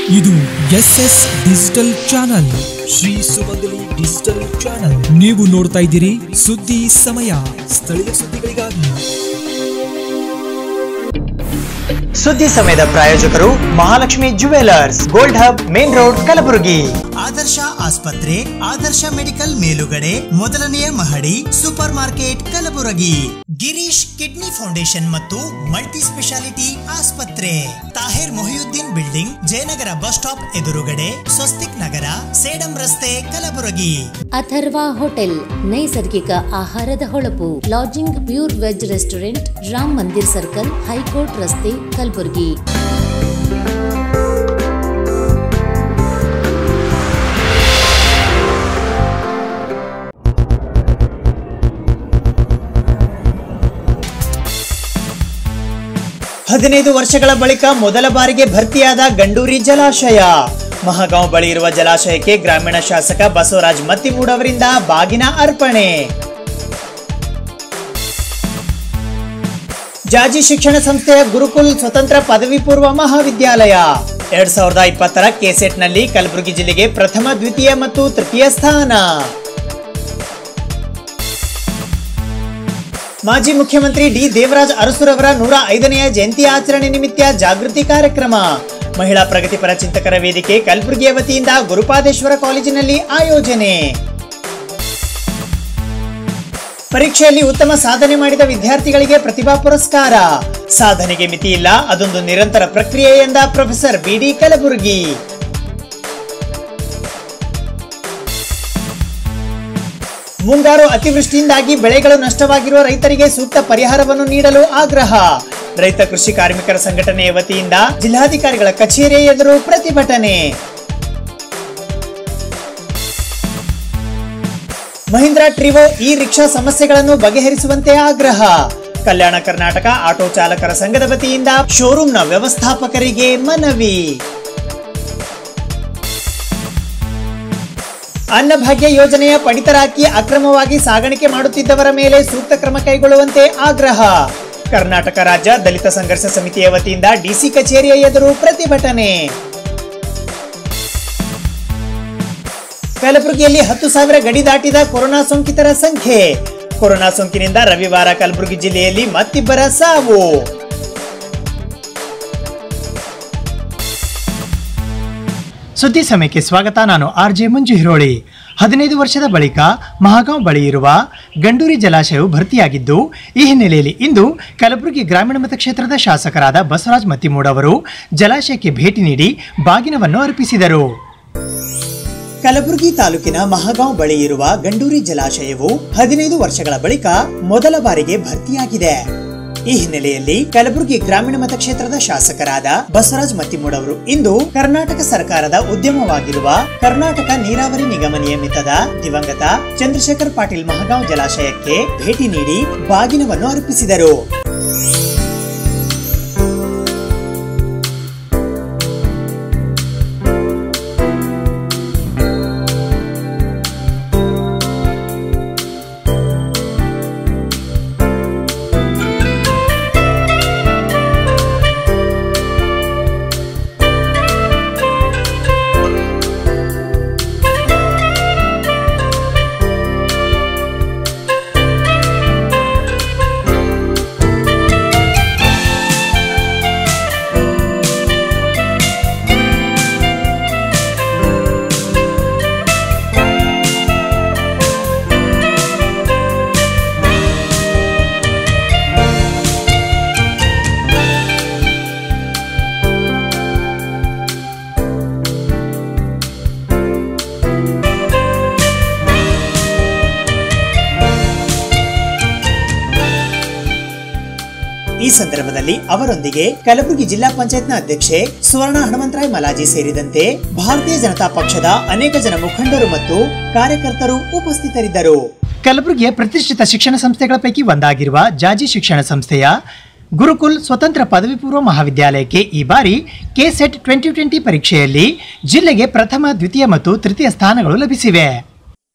ಇದು S S digital channel Shri Sumangali digital channel ನೀವು ನೋಡ್ತಾ ಇದ್ದೀರಿ ಸುದ್ದಿ ಸಮಯ ಸ್ಥಳೀಯ ಸುದ್ದಿಗಳಿಗಾಗಿ ಸುದ್ದಿ ಸಮಯದ ಪ್ರಾಯೋಜಕರು Mahalakshmi jewellers gold hub main road Kalaburagi Adarsha ಆಸ್ಪತ್ರೆ ಆದರ್ಶ ಮೆಡಿಕಲ್ ಮೇಲುಗಡೆ ಮೊದಲನೆಯ ಮಹಡಿ super market Kalaburagi Girish kidney foundation ಮತ್ತು ಮಲ್ಟಿ ಸ್ಪೆಷಾಲಿಟಿ ಆಸ್ಪತ್ರೆ Tahir Mohiuddin building Jayanagar bus stop ಎದುರುಗಡೆ ಸ್ವಸ್ತಿಕ್ ನಗರ ಸೇಡಂ ರಸ್ತೆ ಕಲಬುರಗಿ ಅಥರ್ವ ಹೋಟೆಲ್ ನೈಸರ್ಗಿಕ ಆಹಾರದ ಹೊಳಪು lodging pure veg restaurant Ram Mandir circle high court ರಸ್ತೆ ಕಲಬುರಗಿ ಹದಿನೈದು ವರ್ಷಗಳ ಬಳಿಕ ಮೊದಲ ಬಾರಿಗೆ ಭರ್ತಿಯಾದ ಗಂಡೂರಿ ಜಲಾಶಯ ಮಹಾಗಾಂವ್ ಬಳಿ ಇರುವ ಜಲಾಶಯಕ್ಕೆ ಗ್ರಾಮೀಣ ಶಾಸಕ ಬಸವರಾಜ್ ಮತ್ತಿಮೂಡ್ ಅವರಿಂದ ಬಾಗಿನ ಅರ್ಪಣೆ ಜಾಜಿ ಶಿಕ್ಷಣ ಸಂಸ್ಥೆಯ ಗುರುಕುಲ್ ಸ್ವತಂತ್ರ ಪದವಿ ಪೂರ್ವ ಮಹಾವಿದ್ಯಾಲಯ ಎರಡ್ ಸಾವಿರದ ಇಪ್ಪತ್ತರ ಕೆಸೆಟ್ನಲ್ಲಿ ಕಲಬುರಗಿ ಜಿಲ್ಲೆಗೆ ಪ್ರಥಮ ದ್ವಿತೀಯ ಮತ್ತು ತೃತೀಯ ಸ್ಥಾನ ಮಾಜಿ ಮುಖ್ಯಮಂತ್ರಿ ಡಿ ದೇವರಾಜ್ ಅರಸುರವರ ನೂರ ಐದನೆಯ ಜಯಂತಿ ಆಚರಣೆ ನಿಮಿತ್ತ ಜಾಗೃತಿ ಕಾರ್ಯಕ್ರಮ ಮಹಿಳಾ ಪ್ರಗತಿಪರ ಚಿಂತಕರ ವೇದಿಕೆ ಕಲಬುರಗಿಯ ವತಿಯಿಂದ ಗುರುಪಾದೇಶ್ವರ ಕಾಲೇಜಿನಲ್ಲಿ ಆಯೋಜನೆ ಪರೀಕ್ಷೆಯಲ್ಲಿ ಉತ್ತಮ ಸಾಧನೆ ಮಾಡಿದ ವಿದ್ಯಾರ್ಥಿಗಳಿಗೆ ಪ್ರತಿಭಾ ಪುರಸ್ಕಾರ ಸಾಧನೆಗೆ ಮಿತಿ ಇಲ್ಲ ಅದೊಂದು ನಿರಂತರ ಪ್ರಕ್ರಿಯೆ ಎಂದ ಪ್ರೊಫೆಸರ್ ಬಿಡಿ ಕಲಬುರಗಿ ಮುಂಗಾರು ಅತಿವೃಷ್ಟಿಯಿಂದಾಗಿ ಬೆಳೆಗಳು ನಷ್ಟವಾಗಿರುವ ರೈತರಿಗೆ ಸೂಕ್ತ ಪರಿಹಾರವನ್ನು ನೀಡಲು ಆಗ್ರಹ ರೈತ ಕೃಷಿ ಕಾರ್ಮಿಕರ ಸಂಘಟನೆಯ ವತಿಯಿಂದ ಜಿಲ್ಲಾಧಿಕಾರಿಗಳ ಕಚೇರಿ ಎದುರು ಪ್ರತಿಭಟನೆ ಮಹೀಂದ್ರ ಟ್ರಿವೋ ಈ ರಿಕ್ಷಾ ಸಮಸ್ಯೆಗಳನ್ನು ಬಗೆಹರಿಸುವಂತೆ ಆಗ್ರಹ ಕಲ್ಯಾಣ ಕರ್ನಾಟಕ ಆಟೋ ಚಾಲಕರ ಸಂಘದ ವತಿಯಿಂದ ಶೋರೂಮ್ನ ವ್ಯವಸ್ಥಾಪಕರಿಗೆ ಮನವಿ ಅನ್ನಭಾಗ್ಯ ಯೋಜನೆಯ ಪಡಿತರಾಕಿ ಅಕ್ರಮವಾಗಿ ಸಾಗಾಣಿಕೆ ಮಾಡುತ್ತಿದ್ದವರ ಮೇಲೆ ಸೂಕ್ತ ಕ್ರಮ ಕೈಗೊಳ್ಳುವಂತೆ ಆಗ್ರಹ ಕರ್ನಾಟಕ ರಾಜ್ಯ ದಲಿತ ಸಂಘರ್ಷ ಸಮಿತಿಯ ವತಿಯಿಂದ ಡಿಸಿ ಕಚೇರಿಯ ಎದುರು ಪ್ರತಿಭಟನೆ ಕಲಬುರಗಿಯಲ್ಲಿ ಹತ್ತು ಸಾವಿರ ಗಡಿ ದಾಟಿದ ಕೊರೋನಾ ಸೋಂಕಿತರ ಸಂಖ್ಯೆ ಕೊರೋನಾ ಸೋಂಕಿನಿಂದ ರವಿವಾರ ಕಲಬುರಗಿ ಜಿಲ್ಲೆಯಲ್ಲಿ ಮತ್ತಿಬ್ಬರ ಸಾವು ಸುದ್ದಿ ಸಮಯಕ್ಕೆ ಸ್ವಾಗತ ನಾನು ಆರ್ ಜೆ ಮಂಜು ಹಿರೋಳಿ ಹದಿನೈದು ವರ್ಷದ ಬಳಿಕ ಮಹಾಗಾಂವ್ ಬಳಿ ಇರುವ ಗಂಡೂರಿ ಜಲಾಶಯವು ಭರ್ತಿಯಾಗಿದ್ದು ಈ ಹಿನ್ನೆಲೆಯಲ್ಲಿ ಇಂದು ಕಲಬುರಗಿ ಗ್ರಾಮೀಣ ಮತಕ್ಷೇತ್ರದ ಶಾಸಕರಾದ ಬಸವರಾಜ್ ಮತ್ತಿಮೂಡ್ ಅವರು ಜಲಾಶಯಕ್ಕೆ ಭೇಟಿ ನೀಡಿ ಬಾಗಿನವನ್ನು ಅರ್ಪಿಸಿದರು ಕಲಬುರಗಿ ತಾಲೂಕಿನ ಮಹಾಗಾಂವ್ ಬಳಿ ಇರುವ ಗಂಡೂರಿ ಜಲಾಶಯವು ಹದಿನೈದು ವರ್ಷಗಳ ಬಳಿಕ ಮೊದಲ ಬಾರಿಗೆ ಭರ್ತಿಯಾಗಿದೆ ಈ ಹಿನ್ನೆಲೆಯಲ್ಲಿ ಕಲಬುರಗಿ ಗ್ರಾಮೀಣ ಮತಕ್ಷೇತ್ರದ ಶಾಸಕರಾದ ಬಸವರಾಜ್ ಮತ್ತಿಮೂಡ್ ಅವರು ಇಂದು ಕರ್ನಾಟಕ ಸರ್ಕಾರದ ಉದ್ಯಮವಾಗಿರುವ ಕರ್ನಾಟಕ ನೀರಾವರಿ ನಿಗಮ ನಿಯಮಿತದ ದಿವಂಗತ ಚಂದ್ರಶೇಖರ್ ಪಾಟೀಲ್ ಮಹಗಾಂವ್ ಜಲಾಶಯಕ್ಕೆ ಭೇಟಿ ನೀಡಿ ಬಾಗಿನವನ್ನು ಅರ್ಪಿಸಿದರು ಈ ಸಂದರ್ಭದಲ್ಲಿ ಅವರೊಂದಿಗೆ ಕಲಬುರಗಿ ಜಿಲ್ಲಾ ಪಂಚಾಯತ್ನ ಅಧ್ಯಕ್ಷೆ ಸುವರ್ಣ ಹನುಮಂತರಾಯ್ ಮಲಾಜಿ ಸೇರಿದಂತೆ ಭಾರತೀಯ ಜನತಾ ಪಕ್ಷದ ಅನೇಕ ಜನ ಮುಖಂಡರು ಮತ್ತು ಕಾರ್ಯಕರ್ತರು ಉಪಸ್ಥಿತರಿದ್ದರು ಕಲಬುರಗಿಯ ಪ್ರತಿಷ್ಠಿತ ಶಿಕ್ಷಣ ಸಂಸ್ಥೆಗಳ ಪೈಕಿ ಒಂದಾಗಿರುವ ಜಾಜಿ ಶಿಕ್ಷಣ ಸಂಸ್ಥೆಯ ಗುರುಕುಲ್ ಸ್ವತಂತ್ರ ಪದವಿ ಪೂರ್ವ ಮಹಾವಿದ್ಯಾಲಯಕ್ಕೆ ಈ ಬಾರಿ ಕೆಸೆಟ್ ಟ್ವೆಂಟಿ ಟ್ವೆಂಟಿ ಪರೀಕ್ಷೆಯಲ್ಲಿ ಜಿಲ್ಲೆಗೆ ಪ್ರಥಮ ದ್ವಿತೀಯ ಮತ್ತು ತೃತೀಯ ಸ್ಥಾನಗಳು ಲಭಿಸಿವೆ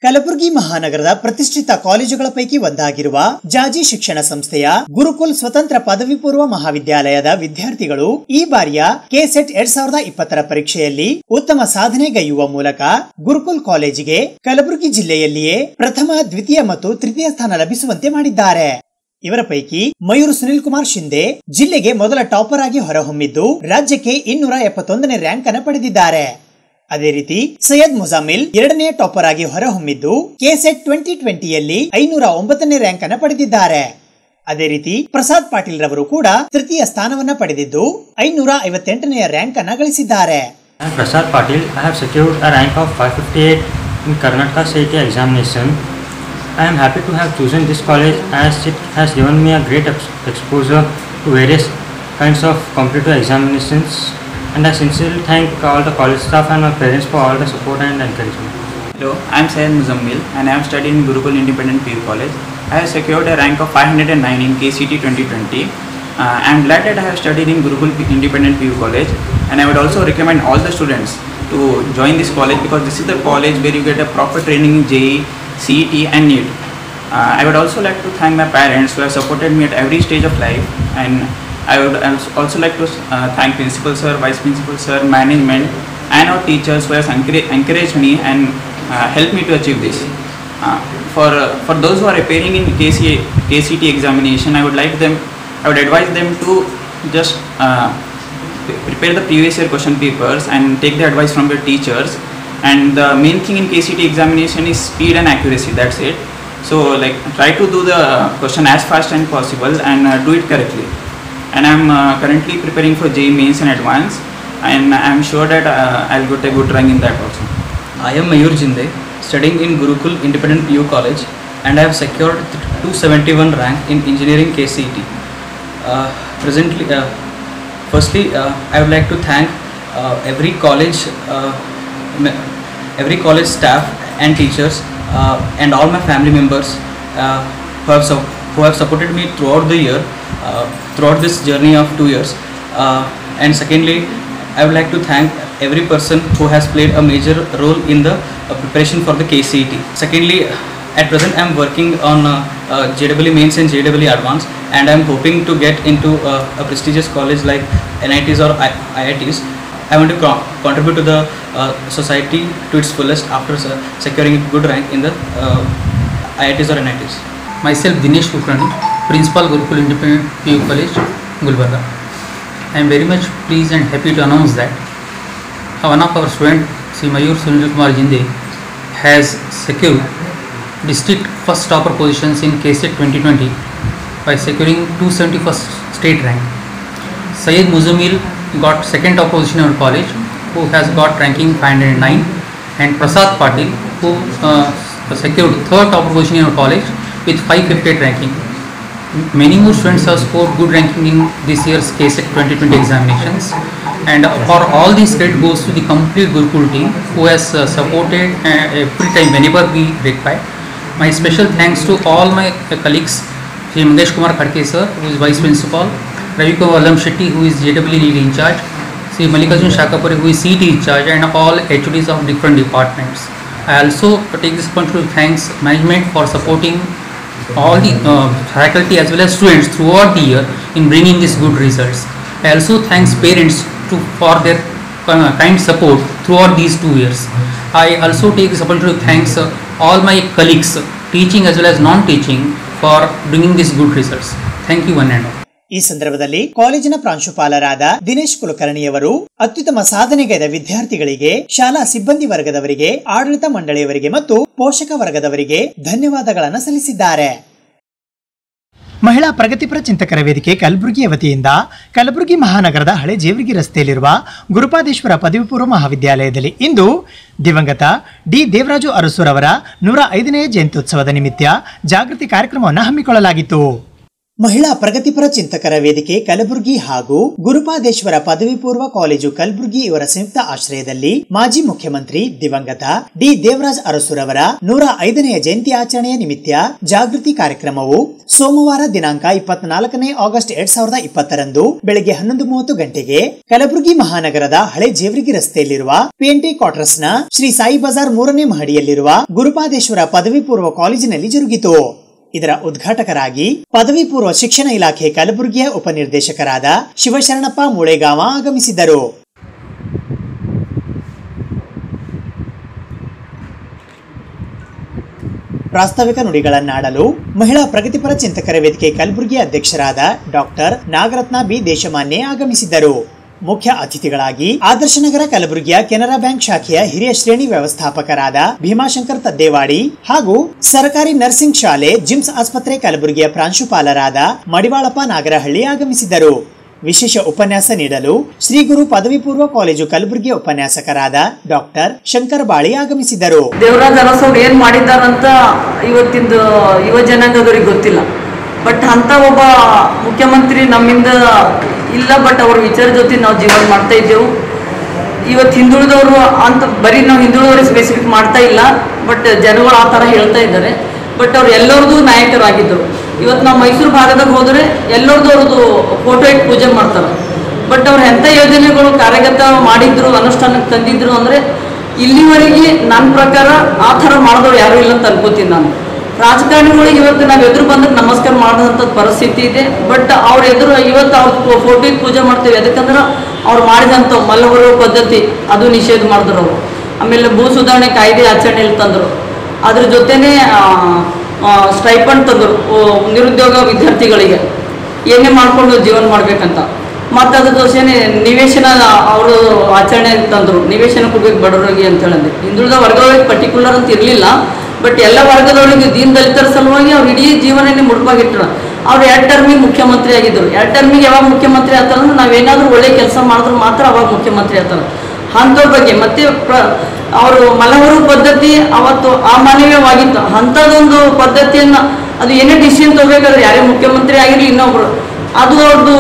ಕಲಬುರಗಿ ಮಹಾನಗರದ ಪ್ರತಿಷ್ಠಿತ ಕಾಲೇಜುಗಳ ಪೈಕಿ ಒಂದಾಗಿರುವ ಜಾಜಿ ಶಿಕ್ಷಣ ಸಂಸ್ಥೆಯ ಗುರುಕುಲ್ ಸ್ವತಂತ್ರ ಪದವಿ ಪೂರ್ವ ಮಹಾವಿದ್ಯಾಲಯದ ವಿದ್ಯಾರ್ಥಿಗಳು ಈ ಬಾರಿಯ ಕೆಸೆಟ್ ಎರಡ್ ಸಾವಿರದ ಇಪ್ಪತ್ತರ ಪರೀಕ್ಷೆಯಲ್ಲಿ ಉತ್ತಮ ಸಾಧನೆಗೈಯುವ ಮೂಲಕ ಗುರುಕುಲ್ ಕಾಲೇಜಿಗೆ ಕಲಬುರಗಿ ಜಿಲ್ಲೆಯಲ್ಲಿಯೇ ಪ್ರಥಮ ದ್ವಿತೀಯ ಮತ್ತು ತೃತೀಯ ಸ್ಥಾನ ಲಭಿಸುವಂತೆ ಮಾಡಿದ್ದಾರೆ ಇವರ ಪೈಕಿ ಮಯೂರ್ ಸುನಿಲ್ ಕುಮಾರ್ ಶಿಂದೆ ಜಿಲ್ಲೆಗೆ ಮೊದಲ ಟಾಪರ್ ಆಗಿ ಹೊರಹೊಮ್ಮಿದ್ದು ರಾಜ್ಯಕ್ಕೆ ಇನ್ನೂರ ಎಪ್ಪತ್ತೊಂದನೇ ರ್ಯಾಂಕ್ ಅನ್ನು ಪಡೆದಿದ್ದಾರೆ ಅದೇ ರೀತಿ ಸೈಯದ್ ಮುಜಾಮಿಲ್ ಎರಡನೇ ಟಾಪರ್ ಆಗಿ ಹೊರಹೊಮ್ಮಿದ್ದು ಕೆಸೆಟ್ ಟ್ವೆಂಟಿ ಟ್ವೆಂಟಿಯಲ್ಲಿ ಐನೂರ ಒಂಬತ್ತನೇ ರ್ಯಾಂಕ್ ಅನ್ನು ಪಡೆದಿದ್ದಾರೆ ಅದೇ ರೀತಿ ಪ್ರಸಾದ್ ಪಾಟೀಲ್ ರವರು ಕೂಡ ತೃತೀಯ ಸ್ಥಾನವನ್ನ ಪಡೆದಿದ್ದು ಐನೂರ ಐವತ್ತೆಂಟನೆಯ ರ್ಯಾಂಕ್ ಅನ್ನ ಗಳಿಸಿದ್ದಾರೆ I am Prasad Patil. I have secured a rank of 558 in Karnataka State examination. I am happy to have chosen this college as it has given me a great ex- exposure to various kinds of competitive examinations and I sincerely thank all the college staff and my parents for all the support and encouragement. Hello, I am Syed Muzammil and I am studying in Gurukul Independent PU College. I have secured a rank of 509 in KCT 2020. Uh, I am glad that I have studied in Gurukul P- Independent PU College and I would also recommend all the students to join this college because this is the college where you get a proper training in JE, CET and NEET. Uh, I would also like to thank my parents who have supported me at every stage of life and I would als- also like to uh, thank Principal Sir, Vice Principal Sir, management and our teachers who have encourage- encouraged me and uh, helped me to achieve this. Uh, for, uh, for those who are appearing in KCA, KCT examination, I would like them, I would advise them to just uh, pre- prepare the previous year question papers and take the advice from your teachers. And the main thing in KCT examination is speed and accuracy. That's it. So like try to do the question as fast as possible and uh, do it correctly. And I'm uh, currently preparing for JEE mains in advance, and I'm sure that uh, I'll get a good rank in that also. I am Mayur Jinde, studying in Gurukul Independent PU College and I have secured 271 rank in Engineering KCET. Uh, presently, uh, firstly, uh, I would like to thank uh, every college, uh, me- every college staff and teachers uh, and all my family members uh, who, have su- who have supported me throughout the year, uh, throughout this journey of two years. Uh, and secondly, I would like to thank every person who has played a major role in the uh, preparation for the KCET. Secondly, at present I am working on uh, uh, JEE Mains and JEE Advanced and I am hoping to get into uh, a prestigious college like NITs or I- IITs. I want to co- contribute to the uh, society to its fullest after se- securing a good rank in the uh, IITs or NITs. myself Dinesh Kulkarni, Principal Gurukul Independent PU College, Gulbarga. I am very much pleased and happy to announce that one of our student, Sri Mayur Sunil Kumar Jinde, has secured district first topper positions in KSET 2020 by securing 271st state rank. Syed Muzamil got second top position in our college, who has got ranking 509, and Prasad Patil, who uh, secured third top position in our college with 558 ranking. M- Many more students have scored good ranking in this year's KSET 2020 examinations, and for all this credit goes to the complete Gurukul team who has uh, supported uh, every time whenever we require. My special thanks to all my uh, colleagues, Sri Mangesh Kumar Khadke sir, who is vice principal, Ravi Kumar Vallam Shetty, who is JW lead in charge, Sri Mallikarjun Shakapuri, who is CT in charge, and all HODs of different departments. I also take this opportunity to thanks management for supporting all the uh, faculty as well as students throughout the year in bringing these good results. I also thanks parents to for their uh, kind support throughout these two years. I also take this opportunity to thanks uh, all my colleagues, teaching as well as non-teaching, for bringing these good results. Thank you one and all. ಈ ಸಂದರ್ಭದಲ್ಲಿ ಕಾಲೇಜಿನ ಪ್ರಾಂಶುಪಾಲರಾದ ದಿನೇಶ್ ಕುಲಕರ್ಣಿಯವರು ಅತ್ಯುತ್ತಮ ಸಾಧನೆಗೈದ ವಿದ್ಯಾರ್ಥಿಗಳಿಗೆ ಶಾಲಾ ಸಿಬ್ಬಂದಿ ವರ್ಗದವರಿಗೆ ಆಡಳಿತ ಮಂಡಳಿಯವರಿಗೆ ಮತ್ತು ಪೋಷಕ ವರ್ಗದವರಿಗೆ ಧನ್ಯವಾದಗಳನ್ನು ಸಲ್ಲಿಸಿದ್ದಾರೆ ಮಹಿಳಾ ಪ್ರಗತಿಪರ ಚಿಂತಕರ ವೇದಿಕೆ ಕಲಬುರಗಿಯ ವತಿಯಿಂದ ಕಲಬುರಗಿ ಮಹಾನಗರದ ಹಳೆ ಜೇವರ್ಗಿ ರಸ್ತೆಯಲ್ಲಿರುವ ಗುರುಪಾದೇಶ್ವರ ಪದವಿ ಪೂರ್ವ ಮಹಾವಿದ್ಯಾಲಯದಲ್ಲಿ ಇಂದು ದಿವಂಗತ ಡಿ ದೇವರಾಜು ಅರಸೂರವರ ನೂರ ಐದನೇ ಜಯಂತ್ಯುತ್ಸವದ ನಿಮಿತ್ತ ಜಾಗೃತಿ ಕಾರ್ಯಕ್ರಮವನ್ನು ಹಮ್ಮಿಕೊಳ್ಳಲಾಗಿತ್ತು ಮಹಿಳಾ ಪ್ರಗತಿಪರ ಚಿಂತಕರ ವೇದಿಕೆ ಕಲಬುರಗಿ ಹಾಗೂ ಗುರುಪಾದೇಶ್ವರ ಪದವಿ ಪೂರ್ವ ಕಾಲೇಜು ಕಲಬುರಗಿ ಇವರ ಸಂಯುಕ್ತ ಆಶ್ರಯದಲ್ಲಿ ಮಾಜಿ ಮುಖ್ಯಮಂತ್ರಿ ದಿವಂಗತ ಡಿ ದೇವರಾಜ್ ಅರಸುರವರ ನೂರ ಐದನೆಯ ಜಯಂತಿ ಆಚರಣೆಯ ನಿಮಿತ್ತ ಜಾಗೃತಿ ಕಾರ್ಯಕ್ರಮವು ಸೋಮವಾರ ದಿನಾಂಕ ಇಪ್ಪತ್ನಾಲ್ಕನೇ ಆಗಸ್ಟ್ ಎರಡ್ ಸಾವಿರದ ಇಪ್ಪತ್ತರಂದು ಬೆಳಗ್ಗೆ ಹನ್ನೊಂದು ಮೂವತ್ತು ಗಂಟೆಗೆ ಕಲಬುರಗಿ ಮಹಾನಗರದ ಹಳೆ ಜೇವರ್ಗಿ ರಸ್ತೆಯಲ್ಲಿರುವ ಪಿಎನ್ಟಿ ಕ್ವಾರ್ಟರ್ಸ್ನ ಶ್ರೀ ಸಾಯಿ ಬಜಾರ್ ಮೂರನೇ ಮಹಡಿಯಲ್ಲಿರುವ ಗುರುಪಾದೇಶ್ವರ ಪದವಿ ಪೂರ್ವ ಕಾಲೇಜಿನಲ್ಲಿ ಜರುಗಿತು ಇದರ ಉದ್ಘಾಟಕರಾಗಿ ಪದವಿ ಪೂರ್ವ ಶಿಕ್ಷಣ ಇಲಾಖೆ ಕಲಬುರಗಿಯ ಉಪನಿರ್ದೇಶಕರಾದ ಶಿವಶರಣಪ್ಪ ಮೂಳೆಗಾವ ಆಗಮಿಸಿದ್ದರು ಪ್ರಾಸ್ತಾವಿಕ ನುಡಿಗಳನ್ನಾಡಲು ಮಹಿಳಾ ಪ್ರಗತಿಪರ ಚಿಂತಕರ ವೇದಿಕೆ ಕಲಬುರಗಿ ಅಧ್ಯಕ್ಷರಾದ ಡಾಕ್ಟರ್ ನಾಗರತ್ನ ಬಿ ದೇಶಮಾನ್ಯ ಆಗಮಿಸಿದ್ದರು ಮುಖ್ಯ ಅತಿಥಿಗಳಾಗಿ ಆದರ್ಶನಗರ ಕಲಬುರಗಿಯ ಕೆನರಾ ಬ್ಯಾಂಕ್ ಶಾಖೆಯ ಹಿರಿಯ ಶ್ರೇಣಿ ವ್ಯವಸ್ಥಾಪಕರಾದ ಭೀಮಾಶಂಕರ್ ತದ್ದೇವಾಡಿ ಹಾಗೂ ಸರ್ಕಾರಿ ನರ್ಸಿಂಗ್ ಶಾಲೆ ಜಿಮ್ಸ್ ಆಸ್ಪತ್ರೆ ಕಲಬುರಗಿಯ ಪ್ರಾಂಶುಪಾಲರಾದ ಮಡಿವಾಳಪ್ಪ ನಾಗರಹಳ್ಳಿ ಆಗಮಿಸಿದ್ದರು ವಿಶೇಷ ಉಪನ್ಯಾಸ ನೀಡಲು ಶ್ರೀ ಗುರು ಪದವಿ ಪೂರ್ವ ಕಾಲೇಜು ಕಲಬುರಗಿಯ ಉಪನ್ಯಾಸಕರಾದ ಡಾಕ್ಟರ್ ಶಂಕರ್ ಬಾಳಿ ಆಗಮಿಸಿದ್ದರು ದೇವರಾಜ್ ಅರಸ್ ಅವ್ರು ಏನು ಮಾಡಿದ್ದಾರಂತ ಇವತ್ತಿಂದು ಯುವ ಜನಾಂಗದವ್ರಿಗೆ ಗೊತ್ತಿಲ್ಲ ಬಟ್ ಅಂತ ಒಬ್ಬ ಮುಖ್ಯಮಂತ್ರಿ ನಮ್ಮಿಂದ ಇಲ್ಲ ಬಟ್ ಅವ್ರ ವಿಚಾರ ಜೊತೆ ನಾವು ಜೀವನ ಮಾಡ್ತಾ ಇದ್ದೆವು ಇವತ್ತು ಹಿಂದುಳಿದವರು ಅಂತ ಬರೀ ನಾವು ಹಿಂದುಳಿದವ್ರಿಗೆ ಸ್ಪೆಸಿಫಿಕ್ ಮಾಡ್ತಾ ಇಲ್ಲ ಬಟ್ ಜನಗಳು ಆ ಥರ ಹೇಳ್ತಾ ಇದ್ದಾರೆ ಬಟ್ ಅವ್ರು ಎಲ್ಲರದು ನಾಯಕರಾಗಿದ್ದರು ಇವತ್ತು ನಾವು ಮೈಸೂರು ಭಾಗದಾಗ ಹೋದರೆ ಎಲ್ಲರದು ಅವ್ರದ್ದು ಫೋಟೋ ಇಟ್ಟು ಪೂಜೆ ಮಾಡ್ತಾರೆ ಬಟ್ ಅವ್ರು ಎಂಥ ಯೋಜನೆಗಳು ಕಾರ್ಯಗತ ಮಾಡಿದ್ರು ಅನುಷ್ಠಾನಕ್ಕೆ ತಂದಿದ್ರು ಅಂದರೆ ಇಲ್ಲಿವರೆಗೆ ನನ್ನ ಪ್ರಕಾರ ಆ ಥರ ಮಾಡಿದವ್ರು ಯಾರೂ ಇಲ್ಲ ಅಂತ ಅನ್ಕೋತೀನಿ ನಾನು ರಾಜಕಾರಣಿಗಳಿಗೆ ಇವತ್ತು ನಾವು ಎದುರು ಬಂದ್ರೆ ನಮಸ್ಕಾರ ಮಾಡೋದಂಥ ಪರಿಸ್ಥಿತಿ ಇದೆ ಬಟ್ ಅವ್ರ ಎದುರು ಇವತ್ತು ಅವ್ರ ಫೋಟೋಗೆ ಪೂಜೆ ಮಾಡ್ತೇವೆ ಯಾಕಂದ್ರೆ ಅವ್ರು ಮಾಡಿದಂಥ ಮಲ್ಲವರು ಪದ್ಧತಿ ಅದು ನಿಷೇಧ ಮಾಡಿದ್ರು ಅವರು ಆಮೇಲೆ ಭೂ ಸುಧಾರಣೆ ಕಾಯ್ದೆ ಆಚರಣೆಯಲ್ಲಿ ತಂದರು ಅದ್ರ ಜೊತೆನೇ ಸ್ಟೈಪಂಡ್ ತಂದರು ನಿರುದ್ಯೋಗ ವಿದ್ಯಾರ್ಥಿಗಳಿಗೆ ಏನೇ ಮಾಡಿಕೊಂಡು ಜೀವನ ಮಾಡಬೇಕಂತ ಮತ್ತು ಅದ್ರ ಜೊತೆನೇ ನಿವೇಶನ ಅವರು ಆಚರಣೆ ತಂದರು ನಿವೇಶನ ಕೊಡ್ಬೇಕು ಬಡವರಿಗೆ ಅಂತ ಹೇಳಿದ್ರೆ ಹಿಂದುಳಿದ ವರ್ಗಗಳಿಗೆ ಪರ್ಟಿಕ್ಯುಲರ್ ಅಂತ ಇರಲಿಲ್ಲ ಬಟ್ ಎಲ್ಲ ವರ್ಗದವರಿಗೆ ದೀನ ದಲಿತರ ಸಲುವಾಗಿ ಅವ್ರು ಇಡೀ ಜೀವನನೇ ಮುಡುಪಾಗಿಟ್ರು ಅವ್ರು ಎರಡು ಟರ್ಮಿಗೆ ಮುಖ್ಯಮಂತ್ರಿ ಆಗಿದ್ದರು ಎರಡು ಟರ್ಮಿಗೆ ಯಾವಾಗ ಮುಖ್ಯಮಂತ್ರಿ ಆಗ್ತಾರೆ ಅಂದ್ರೆ ನಾವೇನಾದರೂ ಒಳ್ಳೆ ಕೆಲಸ ಮಾಡಿದ್ರು ಮಾತ್ರ ಅವಾಗ ಮುಖ್ಯಮಂತ್ರಿ ಆಗ್ತಾರೆ ಅಂಥವ್ರ ಬಗ್ಗೆ ಮತ್ತೆ ಪ್ರ ಅವರು ಮಲಹರು ಪದ್ಧತಿ ಅವತ್ತು ಅಮಾನವೀಯವಾಗಿತ್ತು ಅಂಥದ್ದೊಂದು ಪದ್ಧತಿಯನ್ನು ಅದು ಏನೇ ಡಿಸಿಷನ್ ತಗೋಬೇಕಾದ್ರೆ ಯಾರೇ ಮುಖ್ಯಮಂತ್ರಿ ಆಗಿರಲಿ ಇನ್ನೊಬ್ರು ಅದು ಅವ್ರದ್ದು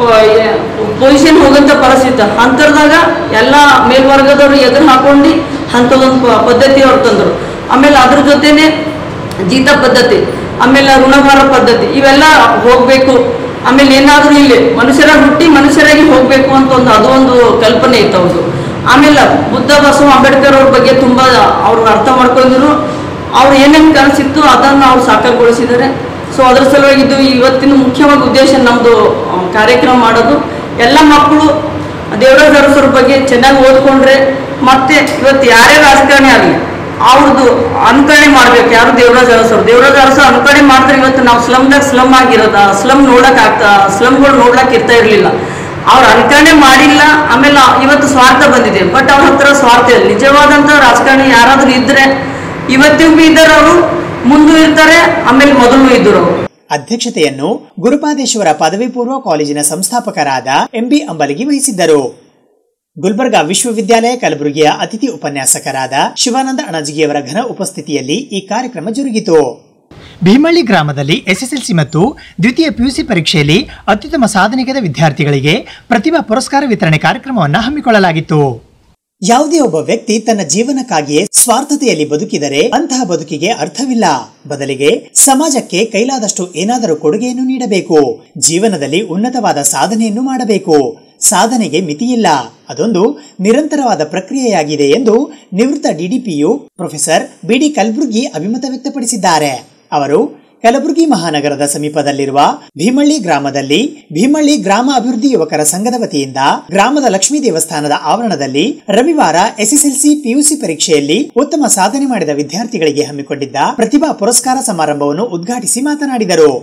ಪೊಸಿಷನ್ ಹೋಗಂತ ಪರಿಸ್ಥಿತಿ ಅಂಥದ್ದಾಗ ಎಲ್ಲ ಮೇಲ್ವರ್ಗದವರು ಎದುರು ಹಾಕೊಂಡು ಅಂಥದ್ದೊಂದು ಪ- ಪದ್ಧತಿ ಅವ್ರು ತಂದರು ಆಮೇಲೆ ಅದ್ರ ಜೊತೆನೆ ಜೀತ ಪದ್ಧತಿ ಆಮೇಲೆ ಋಣಭಾರ ಪದ್ಧತಿ ಇವೆಲ್ಲ ಹೋಗಬೇಕು ಆಮೇಲೆ ಏನಾದರೂ ಇಲ್ಲಿ ಮನುಷ್ಯರಾಗಿ ಹುಟ್ಟಿ ಮನುಷ್ಯರಾಗಿ ಹೋಗಬೇಕು ಅಂತ ಒಂದು ಅದು ಒಂದು ಕಲ್ಪನೆ ಇತ್ತು ಅವ್ರದ್ದು ಆಮೇಲೆ ಬುದ್ಧ ಬಸವ ಅಂಬೇಡ್ಕರ್ ಅವ್ರ ಬಗ್ಗೆ ತುಂಬ ಅವ್ರು ಅರ್ಥ ಮಾಡ್ಕೊಂಡಿದ್ರು ಅವ್ರು ಏನೇನು ಕನಸಿತ್ತು ಅದನ್ನು ಅವ್ರು ಸಾಕಾರಗೊಳಿಸಿದ್ದಾರೆ ಸೊ ಅದ್ರ ಸಲುವಾಗಿ ಇದು ಇವತ್ತಿನ ಮುಖ್ಯವಾಗಿ ಉದ್ದೇಶ ನಮ್ಮದು ಕಾರ್ಯಕ್ರಮ ಮಾಡೋದು ಎಲ್ಲ ಮಕ್ಕಳು ದೇವರಾಜ ಅರಸರ ಬಗ್ಗೆ ಚೆನ್ನಾಗಿ ಓದ್ಕೊಂಡ್ರೆ ಮತ್ತೆ ಇವತ್ತು ಯಾರೇ ರಾಜಕಾರಣಿ ಆಗಲಿ ಅವ್ರದ್ದು ಅನುಕರಣೆ ಮಾಡ್ಬೇಕು ಯಾರು ದೇವರಾಜ ಅರಸರು ದೇವರಾಜ ಅರಸ ಅನುಕರಣೆ ಮಾಡಿದ್ರೆ ಇವತ್ತು ನಾವು ಸ್ಲಮ್ದಾಗ ಸ್ಲಮ್ ಆಗಿರೋದ ಸ್ಲಮ್ ನೋಡಕ್ ಆಗ್ತಾ ಸ್ಲಮ್ಗಳು ನೋಡ್ಲಕ್ ಇರ್ತಾ ಇರಲಿಲ್ಲ ಅವ್ರು ಅನುಕರಣೆ ಮಾಡಿಲ್ಲ ಆಮೇಲೆ ಇವತ್ತು ಸ್ವಾರ್ಥ ಬಂದಿದೆ ಬಟ್ ಅವ್ರ ಹತ್ರ ಸ್ವಾರ್ಥ ಇಲ್ಲ ನಿಜವಾದಂಥ ರಾಜಕಾರಣಿ ಯಾರಾದ್ರೂ ಇದ್ರೆ ಇವತ್ತಿಗೂ ಇದ್ದಾರೆ ಅವರು ಮುಂದೂ ಇರ್ತಾರೆ ಆಮೇಲೆ ಮೊದಲು ಇದ್ದರು ಅವರು ಅಧ್ಯಕ್ಷತೆಯನ್ನು ಗುರುಪಾದೇಶ್ವರ ಪದವಿ ಪೂರ್ವ ಕಾಲೇಜಿನ ಸಂಸ್ಥಾಪಕರಾದ ಎಂಬಿ ಅಂಬಲಗಿ ವಹಿಸಿದ್ದರು ಗುಲ್ಬರ್ಗಾ ವಿಶ್ವವಿದ್ಯಾಲಯ ಕಲಬುರಗಿಯ ಅತಿಥಿ ಉಪನ್ಯಾಸಕರಾದ ಶಿವಾನಂದ ಅಣಜಿಗಿಯವರ ಘನ ಉಪಸ್ಥಿತಿಯಲ್ಲಿ ಈ ಕಾರ್ಯಕ್ರಮ ಜರುಗಿತು ಭೀಮಳ್ಳಿ ಗ್ರಾಮದಲ್ಲಿ ಎಸ್ಎಸ್ಎಲ್ಸಿ ಮತ್ತು ದ್ವಿತೀಯ ಪಿಯುಸಿ ಪರೀಕ್ಷೆಯಲ್ಲಿ ಅತ್ಯುತ್ತಮ ಸಾಧನೆಗೈದ ವಿದ್ಯಾರ್ಥಿಗಳಿಗೆ ಪ್ರತಿಭಾ ಪುರಸ್ಕಾರ ವಿತರಣೆ ಕಾರ್ಯಕ್ರಮವನ್ನು ಹಮ್ಮಿಕೊಳ್ಳಲಾಗಿತ್ತು ಯಾವುದೇ ಒಬ್ಬ ವ್ಯಕ್ತಿ ತನ್ನ ಜೀವನಕ್ಕಾಗಿಯೇ ಸ್ವಾರ್ಥತೆಯಲ್ಲಿ ಬದುಕಿದರೆ ಅಂತಹ ಬದುಕಿಗೆ ಅರ್ಥವಿಲ್ಲ ಬದಲಿಗೆ ಸಮಾಜಕ್ಕೆ ಕೈಲಾದಷ್ಟು ಏನಾದರೂ ಕೊಡುಗೆಯನ್ನು ನೀಡಬೇಕು ಜೀವನದಲ್ಲಿ ಉನ್ನತವಾದ ಸಾಧನೆಯನ್ನು ಮಾಡಬೇಕು ಸಾಧನೆಗೆ ಮಿತಿಯಿಲ್ಲ ಅದೊಂದು ನಿರಂತರವಾದ ಪ್ರಕ್ರಿಯೆಯಾಗಿದೆ ಎಂದು ನಿವೃತ್ತ ಡಿಡಿಪಿಯು ಪ್ರೊಫೆಸರ್ ಬಿಡಿ ಕಲ್ಬುರ್ಗಿ ಅಭಿಮತ ವ್ಯಕ್ತಪಡಿಸಿದ್ದಾರೆ ಅವರು ಕಲಬುರಗಿ ಮಹಾನಗರದ ಸಮೀಪದಲ್ಲಿರುವ ಭೀಮಳ್ಳಿ ಗ್ರಾಮದಲ್ಲಿ ಭೀಮಳ್ಳಿ ಗ್ರಾಮ ಅಭಿವೃದ್ಧಿ ಯುವಕರ ಸಂಘದ ವತಿಯಿಂದ ಗ್ರಾಮದ ಲಕ್ಷ್ಮೀ ದೇವಸ್ಥಾನದ ಆವರಣದಲ್ಲಿ ರವಿವಾರ ಎಸ್ಎಸ್ಎಲ್ಸಿ ಪಿಯುಸಿ ಪರೀಕ್ಷೆಯಲ್ಲಿ ಉತ್ತಮ ಸಾಧನೆ ಮಾಡಿದ ವಿದ್ಯಾರ್ಥಿಗಳಿಗೆ ಹಮ್ಮಿಕೊಂಡಿದ್ದ ಪ್ರತಿಭಾ ಪುರಸ್ಕಾರ ಸಮಾರಂಭವನ್ನು ಉದ್ಘಾಟಿಸಿ ಮಾತನಾಡಿದರು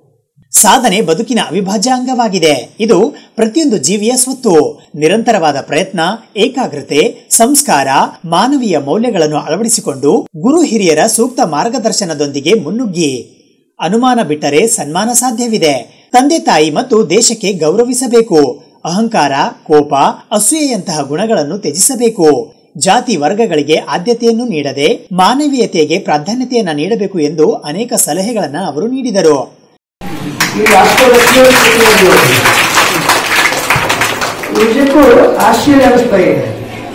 ಸಾಧನೆ ಬದುಕಿನ ಅವಿಭಾಜ್ಯ ಅಂಗವಾಗಿದೆ ಇದು ಪ್ರತಿಯೊಂದು ಜೀವಿಯ ಸ್ವತ್ತು ನಿರಂತರವಾದ ಪ್ರಯತ್ನ ಏಕಾಗ್ರತೆ ಸಂಸ್ಕಾರ ಮಾನವೀಯ ಮೌಲ್ಯಗಳನ್ನು ಅಳವಡಿಸಿಕೊಂಡು ಗುರು ಹಿರಿಯರ ಸೂಕ್ತ ಮಾರ್ಗದರ್ಶನದೊಂದಿಗೆ ಮುನ್ನುಗ್ಗಿ ಅನುಮಾನ ಬಿಟ್ಟರೆ ಸನ್ಮಾನ ಸಾಧ್ಯವಿದೆ ತಂದೆ ತಾಯಿ ಮತ್ತು ದೇಶಕ್ಕೆ ಗೌರವಿಸಬೇಕು ಅಹಂಕಾರ ಕೋಪ ಅಸೂಯೆಯಂತಹ ಗುಣಗಳನ್ನು ತ್ಯಜಿಸಬೇಕು ಜಾತಿ ವರ್ಗಗಳಿಗೆ ಆದ್ಯತೆಯನ್ನು ನೀಡದೆ ಮಾನವೀಯತೆಗೆ ಪ್ರಾಧಾನ್ಯತೆಯನ್ನ ನೀಡಬೇಕು ಎಂದು ಅನೇಕ ಸಲಹೆಗಳನ್ನ ಅವರು ನೀಡಿದರು ಇಲ್ಲಿ ಅಷ್ಟಲಕ್ಷ ನಿಜಕ್ಕೂ ಆಶ್ಚರ್ಯ ಅನಿಸ್ತಾ ಇದೆ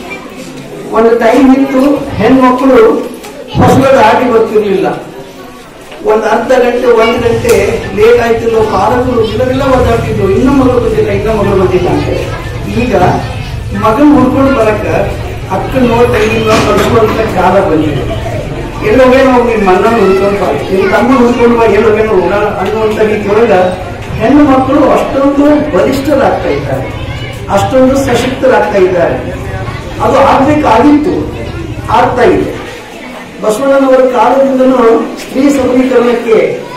ಒಂದು ಟೈಮ್ ಇತ್ತು ಹೆಣ್ಮಕ್ಳು ಹೊಸಗಳ ಆಗಿ ಗೊತ್ತಿರಲಿಲ್ಲ ಒಂದು ಅರ್ಧ ಗಂಟೆ ಒಂದು ಗಂಟೆ ಲೇಟ್ ಆಯ್ತಿಲ್ಲೋ ಕಾಲಗಳು ಇಲ್ಲವೆಲ್ಲ ಓದಾಡ್ತಿದ್ರು ಇನ್ನೂ ಮಗಳು ಬಂದಿಲ್ಲ ಇನ್ನೂ ಮಗಳು ಬಂದಿಲ್ಲ ಅಂತ ಈಗ ಮಗನ್ ಹುಡ್ಕೊಂಡು ಬರಕ ಅಕ್ಕ ನೋಡ್ ತಂಗಿನ ಕಳ್ಸುವಂತ ಕಾಲ ಬಂದಿದೆ ಎಲ್ಲೋಗೆ ನಾವು ನಿಮ್ಮ ಅಣ್ಣ ಹುಡ್ಕೊಂಡು ಬಾ ನಿಮ್ಮ ತಮ್ಮ ಹುಡ್ಕೊಂಡು ಬಾ ಎಲ್ಲೋಗೆ ಹೋಗ ಅನ್ನುವಂತ ರೀತಿಯೊಳಗ ಹೆಣ್ಣು ಮಕ್ಕಳು ಅಷ್ಟೊಂದು ಬಲಿಷ್ಠರಾಗ್ತಾ ಇದ್ದಾರೆ ಅಷ್ಟೊಂದು ಸಶಕ್ತರಾಗ್ತಾ ಇದ್ದಾರೆ ಅದು ಆಗ್ಬೇಕಾಗಿತ್ತು ಆಗ್ತಾ ಇದೆ ಬಸವಣ್ಣನವರ ಕಾಲದಿಂದನೂ ಸ್ತ್ರೀ ಸಬಲೀಕರಣಕ್ಕೆ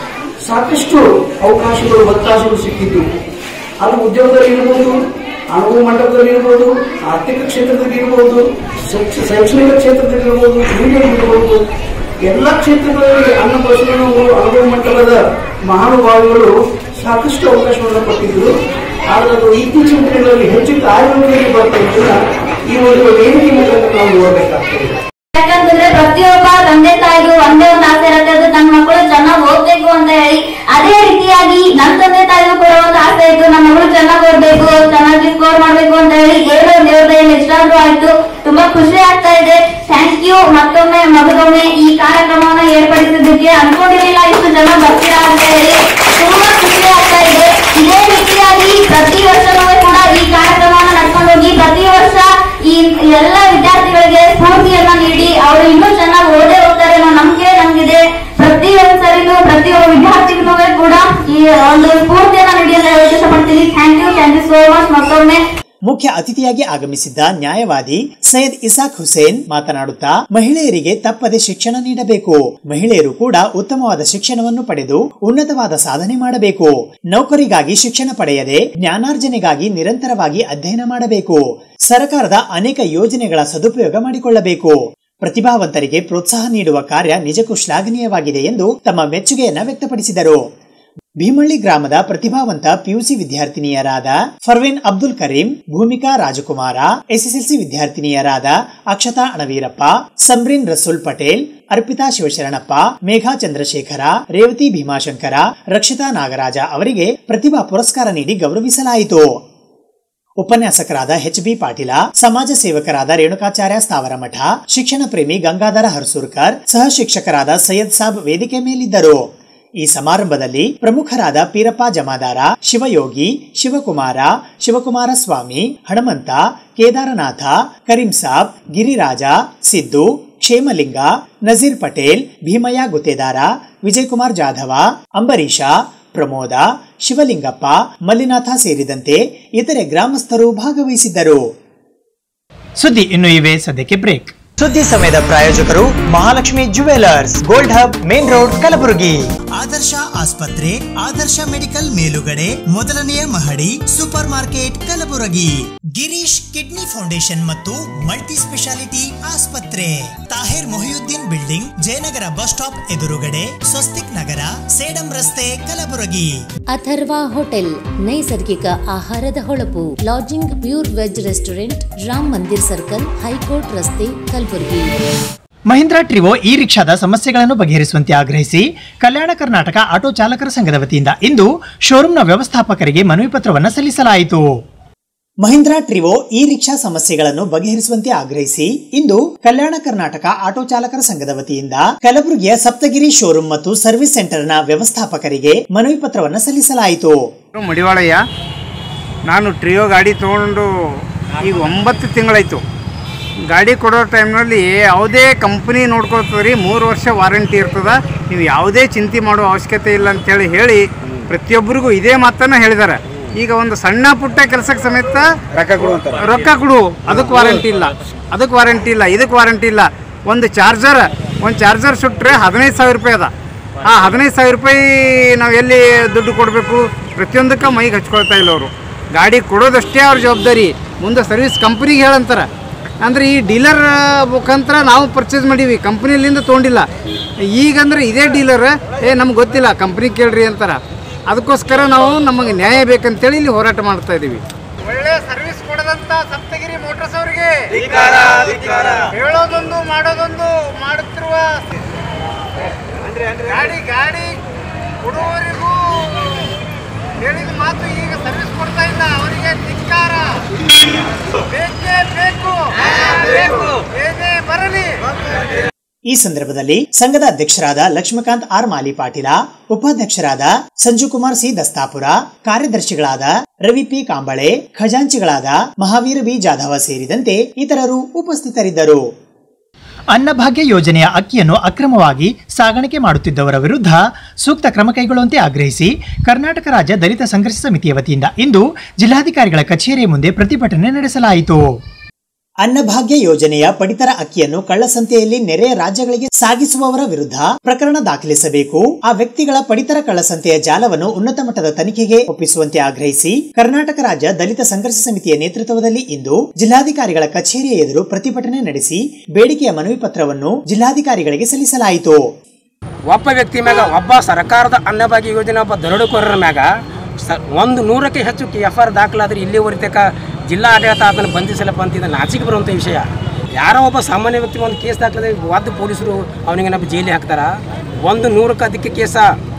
ಸಾಕಷ್ಟು ಅವಕಾಶಗಳು ಒತ್ತಾಸಗಳು ಸಿಕ್ಕಿದ್ದು ಅದು ಉದ್ಯೋಗದಲ್ಲಿ ಇರ್ಬೋದು ಅನುಭವ ಮಂಡಪದಲ್ಲಿ ಇರ್ಬೋದು ಆರ್ಥಿಕ ಕ್ಷೇತ್ರದಲ್ಲಿ ಇರ್ಬೋದು ಶೈಕ್ಷ- ಶೈಕ್ಷಣಿಕ ಕ್ಷೇತ್ರದಲ್ಲಿ ಇರ್ಬೋದು ಕ್ರೀಡೆ ಇರ್ಬೋದು ಎಲ್ಲ ಕ್ಷೇತ್ರಗಳಲ್ಲಿ ಅನ್ನ ಬಸವಣ್ಣನವರು ಅನುಭವ ಮಂಟಪದ ಮಹಾನುಭಾವಿಗಳು ಸಾಕಷ್ಟು ಅವಕಾಶವನ್ನು ಕೊಟ್ಟಿದ್ರು ಆದರೆ ಅದು ಇತ್ತೀಚಿನ ದಿನಗಳಲ್ಲಿ ಹೆಚ್ಚು ಕಾರ್ಯರೂಪದಲ್ಲಿ ಬರ್ತಾ ಇದ್ದನ್ನ ಈ ಒಂದು ವೇದಿಕೆ ಮೂಲಕ ನಾವು ನೋಡಬೇಕಾಗ್ತದೆ ಯಾಕಂತಂದ್ರೆ ಪ್ರತಿಯೊಬ್ಬ ತಂದೆ ತಾಯಿಗೂ ಒಂದೇ ಒಂದು ಆಸೆ ಇರುತ್ತೆ ಅದು ನನ್ನ ಮಕ್ಕಳು ಚೆನ್ನಾಗಿ ಓದ್ಬೇಕು ಅಂತ ಹೇಳಿ ಅದೇ ರೀತಿಯಾಗಿ ನನ್ನ ತಂದೆ ತಾಯಿಗೂ ಕೂಡ ಒಂದು ಆಸೆ ಇತ್ತು ನನ್ನ ಮಗಳು ಚೆನ್ನಾಗಿ ಓದ್ಬೇಕು ಚೆನ್ನಾಗಿ ಸ್ಕೋರ್ ಮಾಡ್ಬೇಕು ಅಂತ ಹೇಳಿ ಏನೋ ದೇವ್ರ ಎಷ್ಟಾದ್ರೂ ಆಯ್ತು ತುಂಬಾ ಖುಷಿ ಆಗ್ತಾ ಇದೆ ಥ್ಯಾಂಕ್ ಯು ಮತ್ತೊಮ್ಮೆ ಮಗದೊಮ್ಮೆ ಈ ಕಾರ್ಯಕ್ರಮವನ್ನ ಏರ್ಪಡಿಸಿದ್ದಕ್ಕೆ ಅನ್ಕೊಂಡಿರ್ಲಿಲ್ಲ ಇಷ್ಟು ಜನ ಬರ್ತೀರಾ ಅಂತ ಹೇಳಿ ತುಂಬಾ ಖುಷಿ ಆಗ್ತಾ ಇದೆ ಇದೇ ರೀತಿಯಾಗಿ ಪ್ರತಿ ವರ್ಷನೂ ಕೂಡ ಈ ಕಾರ್ಯಕ್ರಮವನ್ನ ನಡ್ಕೊಂಡು ಹೋಗಿ ಪ್ರತಿ ವರ್ಷ ಈ ಎಲ್ಲ ವಿದ್ಯಾರ್ಥಿಗಳಿಗೆ ಸ್ಫೂರ್ತಿಯನ್ನ ನೀಡಿ ಅವರು ಇನ್ನೂ ಚೆನ್ನಾಗಿ ಓದೇ ಹೋಗ್ತಾರೆ ಅನ್ನೋ ನಂಬಿಕೆ ನಮ್ಗಿದೆ ಪ್ರತಿ ಒಂದ್ಸರಿನೂ ಪ್ರತಿಯೊಬ್ಬ ವಿದ್ಯಾರ್ಥಿಗೂ ಕೂಡ ಈ ಒಂದು ಸ್ಫೂರ್ತಿಯನ್ನ ನೀಡಿ ಅಂತ ಹೇಳಕ್ ಇಷ್ಟಪಡ್ತೀನಿ thank you thank you so much ಮತ್ತೊಮ್ಮೆ ಮುಖ್ಯ ಅತಿಥಿಯಾಗಿ ಆಗಮಿಸಿದ್ದ ನ್ಯಾಯವಾದಿ ಸೈಯದ್ ಇಸಾಕ್ ಹುಸೇನ್ ಮಾತನಾಡುತ್ತಾ ಮಹಿಳೆಯರಿಗೆ ತಪ್ಪದೆ ಶಿಕ್ಷಣ ನೀಡಬೇಕು ಮಹಿಳೆಯರು ಕೂಡ ಉತ್ತಮವಾದ ಶಿಕ್ಷಣವನ್ನು ಪಡೆದು ಉನ್ನತವಾದ ಸಾಧನೆ ಮಾಡಬೇಕು ನೌಕರಿಗಾಗಿ ಶಿಕ್ಷಣ ಪಡೆಯದೆ ಜ್ಞಾನಾರ್ಜನೆಗಾಗಿ ನಿರಂತರವಾಗಿ ಅಧ್ಯಯನ ಮಾಡಬೇಕು ಸರ್ಕಾರದ ಅನೇಕ ಯೋಜನೆಗಳ ಸದುಪಯೋಗ ಮಾಡಿಕೊಳ್ಳಬೇಕು ಪ್ರತಿಭಾವಂತರಿಗೆ ಪ್ರೋತ್ಸಾಹ ನೀಡುವ ಕಾರ್ಯ ನಿಜಕ್ಕೂ ಶ್ಲಾಘನೀಯವಾಗಿದೆ ಎಂದು ತಮ್ಮ ಮೆಚ್ಚುಗೆಯನ್ನ ವ್ಯಕ್ತಪಡಿಸಿದರು ಭೀಮಳ್ಳಿ ಗ್ರಾಮದ ಪ್ರತಿಭಾವಂತ ಪಿಯುಸಿ ವಿದ್ಯಾರ್ಥಿನಿಯರಾದ ಫರ್ವಿನ್ ಅಬ್ದುಲ್ ಕರೀಂ ಭೂಮಿಕಾ ರಾಜಕುಮಾರ ಎಸ್ಎಸ್ಎಲ್ಸಿ ವಿದ್ಯಾರ್ಥಿನಿಯರಾದ ಅಕ್ಷತಾ ಅಣವೀರಪ್ಪ ಸಮ್ರಿನ್ ರಸೂಲ್ ಪಟೇಲ್ ಅರ್ಪಿತಾ ಶಿವಶರಣಪ್ಪ ಮೇಘಾ ಚಂದ್ರಶೇಖರ ರೇವತಿ ಭೀಮಾಶಂಕರ ರಕ್ಷಿತಾ ನಾಗರಾಜ ಅವರಿಗೆ ಪ್ರತಿಭಾ ಪುರಸ್ಕಾರ ನೀಡಿ ಗೌರವಿಸಲಾಯಿತು ಉಪನ್ಯಾಸಕರಾದ ಎಚ್ ಬಿ ಪಾಟೀಲ ಸಮಾಜ ಸೇವಕರಾದ ರೇಣುಕಾಚಾರ್ಯ ಸ್ಥಾವರಮಠ ಶಿಕ್ಷಣ ಪ್ರೇಮಿ ಗಂಗಾಧರ ಹರ್ಸೂರ್ಕರ್ ಸಹ ಶಿಕ್ಷಕರಾದ ಸೈಯದ್ ಸಾಬ್ ವೇದಿಕೆ ಮೇಲಿದ್ದರು ಈ ಸಮಾರಂಭದಲ್ಲಿ ಪ್ರಮುಖರಾದ ಪೀರಪ್ಪ ಜಮಾದಾರ ಶಿವಯೋಗಿ ಶಿವಕುಮಾರ ಶಿವಕುಮಾರ ಸ್ವಾಮಿ ಹಣಮಂತ ಕೇದಾರನಾಥ ಕರೀಂ ಸಾಬ್ ಗಿರಿರಾಜ ಸಿದ್ದು ಕ್ಷೇಮಲಿಂಗ ನಜೀರ್ ಪಟೇಲ್ ಭೀಮಯ್ಯ ಗುತ್ತೇದಾರ ವಿಜಯಕುಮಾರ್ ಜಾಧವ ಅಂಬರೀಷ ಪ್ರಮೋದ ಶಿವಲಿಂಗಪ್ಪ ಮಲ್ಲಿನಾಥ ಸೇರಿದಂತೆ ಇತರೆ ಗ್ರಾಮಸ್ಥರು ಭಾಗವಹಿಸಿದ್ದರು ಸುದ್ದಿ ಇನ್ನು ಇವೆ ಸದ್ಯಕ್ಕೆ ಬ್ರೇಕ್ ಸುದ್ದಿ ಸಮಯದ ಪ್ರಾಯೋಜಕರು Mahalakshmi jewellers gold hub main road Kalaburagi Adarsha ಆಸ್ಪತ್ರೆ ಆದರ್ಶ ಮೆಡಿಕಲ್ ಮೇಲುಗಡೆ ಮೊದಲನೆಯ ಮಹಡಿ super market Kalaburagi Girish kidney foundation ಮತ್ತು ಮಲ್ಟಿ ಸ್ಪೆಷಾಲಿಟಿ ಆಸ್ಪತ್ರೆ Tahir Mohiuddin building Jayanagar bus stop ಎದುರುಗಡೆ ಸ್ವಸ್ತಿಕ್ ನಗರ ಸೇಡಂ ರಸ್ತೆ ಕಲಬುರಗಿ ಅಥರ್ವ ಹೋಟೆಲ್ ನೈಸರ್ಗಿಕ ಆಹಾರದ ಹೊಳಪು lodging pure veg restaurant Ram Mandir circle high court ರಸ್ತೆ ಕಲಬುರಗಿ ಮಹಿಂದ್ರಾ ಟ್ರಿವೋ ಇ ರಿಕ್ಷಾದ ಸಮಸ್ಯೆಗಳನ್ನು ಬಗೆಹರಿಸುವಂತೆ ಆಗ್ರಹಿಸಿ ಕಲ್ಯಾಣ ಕರ್ನಾಟಕ ಆಟೋ ಚಾಲಕರ ಸಂಘದ ವತಿಯಿಂದ ಇಂದು ಶೋರೂಮ್ನ ವ್ಯವಸ್ಥಾಪಕರಿಗೆ ಮನವಿ ಪತ್ರವನ್ನು ಸಲ್ಲಿಸಲಾಯಿತು ಮಹಿಂದ್ರಾ ಟ್ರಿವೋ ಇ ರಿಕ್ಷಾ ಸಮಸ್ಯೆಗಳನ್ನು ಬಗೆಹರಿಸುವಂತೆ ಆಗ್ರಹಿಸಿ ಇಂದು ಕಲ್ಯಾಣ ಕರ್ನಾಟಕ ಆಟೋ ಚಾಲಕರ ಸಂಘದ ವತಿಯಿಂದ ಕಲಬುರಗಿಯ ಸಪ್ತಗಿರಿ ಶೋರೂಮ್ ಮತ್ತು ಸರ್ವಿಸ್ ಸೆಂಟರ್ನ ವ್ಯವಸ್ಥಾಪಕರಿಗೆ ಮನವಿ ಪತ್ರವನ್ನು ಸಲ್ಲಿಸಲಾಯಿತು ಮಡಿವಾಳಯ್ಯ ನಾನು ಟ್ರಿಯೋ ಗಾಡಿ ತೊಗೊಂಡು ಈಗ ಒಂಬತ್ತು ತಿಂಗಳಾಯಿತು ಗಾಡಿ ಕೊಡೋ ಟೈಮ್ನಲ್ಲಿ ಯಾವುದೇ ಕಂಪ್ನಿ ನೋಡ್ಕೊಳ್ತದೆ ರೀ ಮೂರು ವರ್ಷ ವಾರಂಟಿ ಇರ್ತದೆ ನೀವು ಯಾವುದೇ ಚಿಂತೆ ಮಾಡೋ ಅವಶ್ಯಕತೆ ಇಲ್ಲ ಅಂತೇಳಿ ಹೇಳಿ ಪ್ರತಿಯೊಬ್ಬರಿಗೂ ಇದೇ ಮಾತನ್ನು ಹೇಳಿದ್ದಾರೆ ಈಗ ಒಂದು ಸಣ್ಣ ಪುಟ್ಟ ಕೆಲಸಕ್ಕೆ ಸಮೇತ ರೊಕ್ಕ ಕೊಡು ರೊಕ್ಕ ಕೊಡು ಅದಕ್ಕೆ ವಾರಂಟಿ ಇಲ್ಲ ಅದಕ್ಕೆ ವಾರಂಟಿ ಇಲ್ಲ ಇದಕ್ಕೆ ವಾರಂಟಿ ಇಲ್ಲ ಒಂದು ಚಾರ್ಜರ್ ಒಂದು ಚಾರ್ಜರ್ ಸುಟ್ಟರೆ ಹದಿನೈದು ಸಾವಿರ ರೂಪಾಯಿ ಅದ ಆ ಹದಿನೈದು ಸಾವಿರ ರೂಪಾಯಿ ನಾವು ಎಲ್ಲಿ ದುಡ್ಡು ಕೊಡಬೇಕು ಪ್ರತಿಯೊಂದಕ್ಕೆ ಮೈಗೆ ಹಚ್ಕೊಳ್ತಾ ಇಲ್ಲ ಅವರು ಗಾಡಿ ಕೊಡೋದಷ್ಟೇ ಅವ್ರ ಜವಾಬ್ದಾರಿ ಮುಂದೆ ಸರ್ವಿಸ್ ಕಂಪ್ನಿಗೆ ಹೇಳಂತಾರೆ ಅಂದರೆ ಈ ಡೀಲರ್ ಮುಖಾಂತರ ನಾವು ಪರ್ಚೇಸ್ ಮಾಡೀವಿ ಕಂಪ್ನಿಲಿಂದ ತೊಗೊಂಡಿಲ್ಲ ಈಗಂದ್ರೆ ಇದೇ ಡೀಲರ್ ಏ ನಮ್ಗೆ ಗೊತ್ತಿಲ್ಲ ಕಂಪ್ನಿ ಕೇಳ್ರಿ ಅಂತಾರೆ ಅದಕ್ಕೋಸ್ಕರ ನಾವು ನಮಗೆ ನ್ಯಾಯ ಬೇಕಂತೇಳಿ ಇಲ್ಲಿ ಹೋರಾಟ ಮಾಡ್ತಾ ಇದ್ದೀವಿ ಒಳ್ಳೆ ಸರ್ವಿಸ್ ಕೊಡದಂತ ಸಪ್ತಗಿರಿ ಮೋಟರ್ಸ್ ಅವರಿಗೆ ಹೇಳೋದೊಂದು ಮಾಡೋದೊಂದು ಮಾಡುತ್ತಿರುವ ಗಾಡಿ ಗಾಡಿ ಕೊಡುವವರಿಗೂ ಹೇಳಿದ ಮಾತು ಈಗ ಸರ್ವಿಸ್ ಕೊಡ್ತಾ ಇಲ್ಲ ಅವರಿಗೆ ಧಿಕ್ಕಾರ ಬೇಕೇ ಬೇಕು ಬೇಕು ಏನೇ ಬರಲಿ ಈ ಸಂದರ್ಭದಲ್ಲಿ ಸಂಘದ ಅಧ್ಯಕ್ಷರಾದ ಲಕ್ಷ್ಮೀಕಾಂತ್ ಆರ್ ಮಾಲಿ ಪಾಟೀಲ ಉಪಾಧ್ಯಕ್ಷರಾದ ಸಂಜುಕುಮಾರ್ ಸಿ ದಸ್ತಾಪುರ ಕಾರ್ಯದರ್ಶಿಗಳಾದ ರವಿ ಪಿ ಕಾಂಬಳೆ ಖಜಾಂಚಿಗಳಾದ ಮಹಾವೀರ್ ಬಿ ಜಾಧವ ಸೇರಿದಂತೆ ಇತರರು ಉಪಸ್ಥಿತರಿದ್ದರು ಅನ್ನಭಾಗ್ಯ ಯೋಜನೆಯ ಅಕ್ಕಿಯನ್ನು ಅಕ್ರಮವಾಗಿ ಸಾಗಾಣಿಕೆ ಮಾಡುತ್ತಿದ್ದವರ ವಿರುದ್ಧ ಸೂಕ್ತ ಕ್ರಮ ಕೈಗೊಳ್ಳುವಂತೆ ಆಗ್ರಹಿಸಿ ಕರ್ನಾಟಕ ರಾಜ್ಯ ದಲಿತ ಸಂಘರ್ಷ ಸಮಿತಿಯ ವತಿಯಿಂದ ಇಂದು ಜಿಲ್ಲಾಧಿಕಾರಿಗಳ ಕಚೇರಿ ಮುಂದೆ ಪ್ರತಿಭಟನೆ ನಡೆಸಲಾಯಿತು ಅನ್ನಭಾಗ್ಯ ಯೋಜನೆಯ ಪಡಿತರ ಅಕ್ಕಿಯನ್ನು ಕಳ್ಳಸಂತೆಯಲ್ಲಿ ನೆರೆಯ ರಾಜ್ಯಗಳಿಗೆ ಸಾಗಿಸುವವರ ವಿರುದ್ಧ ಪ್ರಕರಣ ದಾಖಲಿಸಬೇಕು ಆ ವ್ಯಕ್ತಿಗಳ ಪಡಿತರ ಕಳ್ಳಸಂತೆಯ ಜಾಲವನ್ನು ಉನ್ನತ ಮಟ್ಟದ ತನಿಖೆಗೆ ಒಪ್ಪಿಸುವಂತೆ ಆಗ್ರಹಿಸಿ ಕರ್ನಾಟಕ ರಾಜ್ಯ ದಲಿತ ಸಂಘರ್ಷ ಸಮಿತಿಯ ನೇತೃತ್ವದಲ್ಲಿ ಇಂದು ಜಿಲ್ಲಾಧಿಕಾರಿಗಳ ಕಚೇರಿಯ ಎದುರು ಪ್ರತಿಭಟನೆ ನಡೆಸಿ ಬೇಡಿಕೆಯ ಮನವಿ ಪತ್ರವನ್ನು ಜಿಲ್ಲಾಧಿಕಾರಿಗಳಿಗೆ ಸಲ್ಲಿಸಲಾಯಿತು ಒಬ್ಬ ವ್ಯಕ್ತಿ ಮ್ಯಾಗ ಒಬ್ಬ ಸರ್ಕಾರದ ಅನ್ನಭಾಗ್ಯ ಯೋಜನೆ ಒಬ್ಬ ದರೋಡೆಕೋರರ ಮ್ಯಾಗ ಸ ಒಂದು ನೂರಕ್ಕೆ ಹೆಚ್ಚು ಎಫ್ ಆರ್ ದಾಖಲಾದ್ರೆ ಇಲ್ಲಿವರೆಗೆ ತನಕ ಜಿಲ್ಲಾ ಆಡಳಿತ ಅದನ್ನು ಬಂಧಿಸಲಪ್ಪ ಅಂತ ಇದು ನಾಚಿಕೆ ಬರುವಂಥ ವಿಷಯ ಯಾರೋ ಒಬ್ಬ ಸಾಮಾನ್ಯ ವ್ಯಕ್ತಿ ಒಂದು ಕೇಸ್ ದಾಖಲಾದ ವಾದ ಪೊಲೀಸರು ಅವನಿಗೆ ನಮ್ಮ ಜೈಲಿಗೆ ಹಾಕ್ತಾರ ಒಂದು ನೂರಕ್ಕೆ ಅದಕ್ಕೆ ಕೇಸ